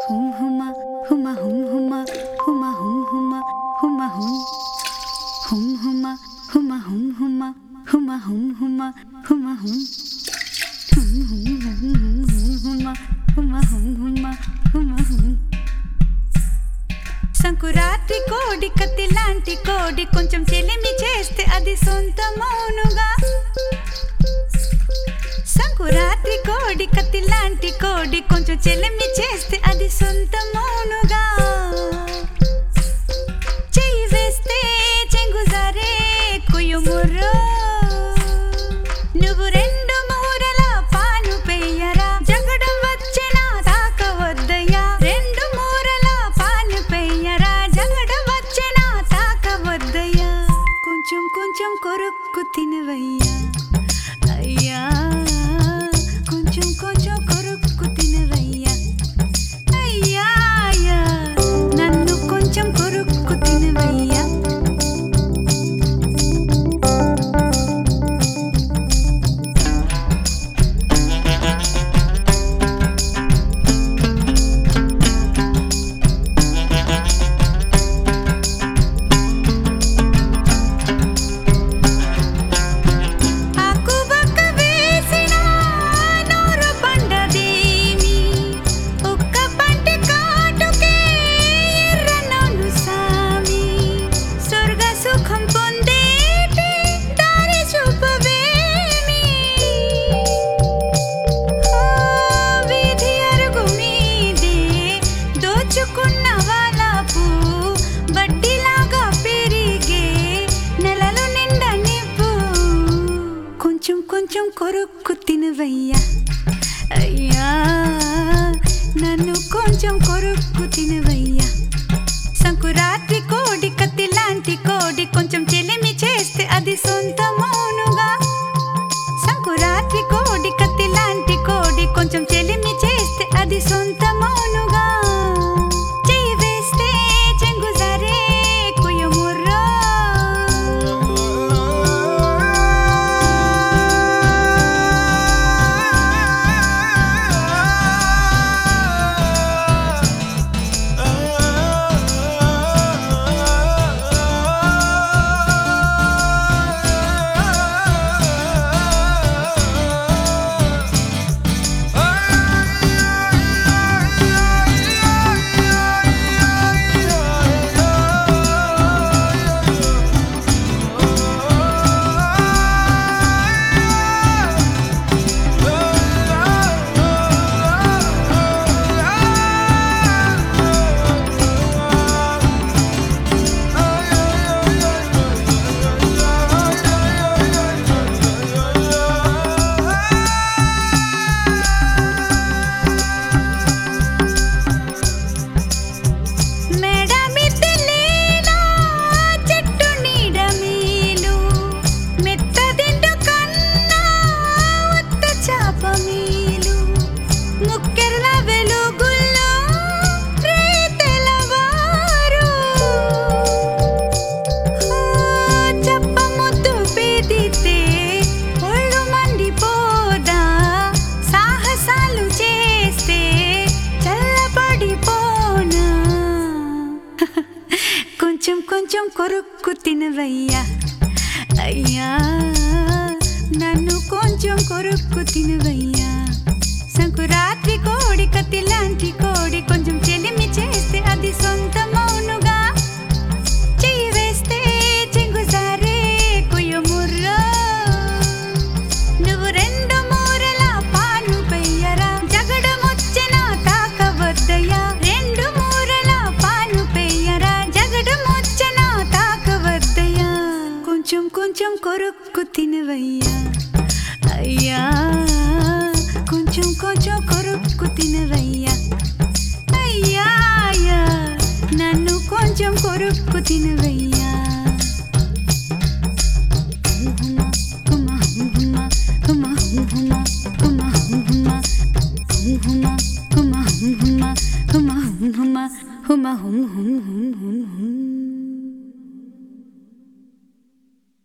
హుమ్ హుమ హుమ హుమ్ హుమ హుమ హుమ్ హుమ హుమ హుమ్ హుమ్ హుమ హుమ హుమ్ హుమ హుమ హుమ్ హుమ హుమ హుమ్ హుమ్ హుమ్ హుమ్ హుమ్ హుమ హుమ హుమ్ హుమ హుమ హుమ్ సంకురాత్రి కోడి కత్తి లాంటి కోడి కొంచెం చెలిమి చేస్తే అది సొంతమౌనుగా సంకురాత్రి కోడి కత్తి లాంటి కోడి కొంచెం చెలిమి చేస్తే అది సొంతమౌనుగా చెయ్యి వేస్తే చెంగుజారే కుయుముర్రో నువ్వు రెండు మూరల పాను పెయ్యరా జగడం వచ్చినా తాకవద్దయ్యా రెండు మూరల పాను పెయ్యరా జగడం వచ్చినా తాకవద్దయ్యా కొంచెం కొంచెం కొరుక్కు తినవయ్యా అయ్యా కొంచెం కొంచెం కొరుక్కు తినవయ్యా అయ్యా అయ్యా నన్ను కొంచెం కొరుక్కు తినవయ్యా ఆకుబక్క వేసిన నూరు పండదేమి ఒక్క పంటి కాటుకే ఎర్రనోను సామి స్వర్గ సుఖం పొందేటి దారి చూపవేమి ఆ వీధి అరుగు మీదే దోచుకున్న వాళ్ళపు వడ్డీలాగా పెరిగే నెలలు నిండా నివ్వు కొంచెం కొంచెం కొరుక్కు తినవయ్యా అయ్యా నన్ను కొంచెం కొరుక్కు తినవయ్యా సంకురాత్రి కోడి కత్తి లాంటి కోడి కొంచెం చెలిమి చేస్తే అది సొంతమౌనుగా సంకురాత్రి కోడి కత్తి లాంటి కోడి కొంచెం చెలిమి చేస్తే అది సొంతమౌనుగా చెయ్యి వేస్తే చెంగుజారే కుయుముర్రో మేడ మిద్దెలేనా చెట్టు నీడ మీలు మెత్తదిండు కన్నా ఉత్త చాప మీలు ముక్కెర్ల వెలుగుల్లో రే తెల్లవారు ఆ చప్ప ముద్దు పెదితే ఒళ్ళు మండిపోదా సాహసాలు చేస్తే చల్లబడిపోనా కొంచెం కొంచెం కొరుక్కు తినవయ్యా అయ్యా నన్ను కొంచెం కొరుక్కు తినవయ్యా సంకురాత్రి కోడి కత్తి లాంటి కోడి కొంచెం చెలిమి చేస్తే అది సొంతమౌనుగా చెయ్యి వేస్తే చెంగుజారే కుయుముర్రో నువ్వు రెండు మూరల పాను పెయ్యరా జగడమొచ్చిన తాకవద్దయ్యా రెండు మూరల పాను పెయ్యరా జగడమొచ్చిన తాకవద్దయ్యా కొంచెం కొంచెం కొరుక్కు తినవయ్యా అయ్యా కొంచెం కొంచెం కొరుక్కు తినవయ్యా అయ్యా అయ్యా నన్ను కొంచెం కొరుక్కు తినవయ్యా